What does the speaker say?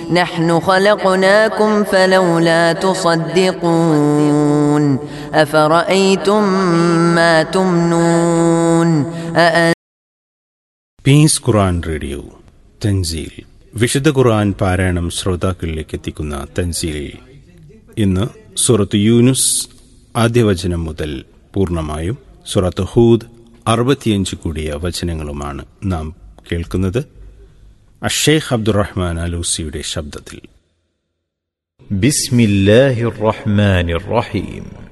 نحن خلقناكم فلولا تصدقون أفرأيتم ما تمنون أأنتم piece ഖുറാൻ radio തൻസീൽ വിശുദ്ധ ഖുർആൻ പാരായണം ശ്രോതാക്കളിലേക്ക് എത്തിക്കുന്ന തൻസീലിൽ ഇന്ന് സുറത്ത് യൂനുസ് ആദ്യവചനം മുതൽ പൂർണ്ണമായും സുറത്ത് ഹൂദ് അറുപത്തിയഞ്ച് കൂടിയ വചനങ്ങളുമാണ് നാം കേൾക്കുന്നത് അഷേഖ് അബ്ദുറഹ്മാൻ അലൂസിയുടെ ശബ്ദത്തിൽ بسم الله الرحمن الرحيم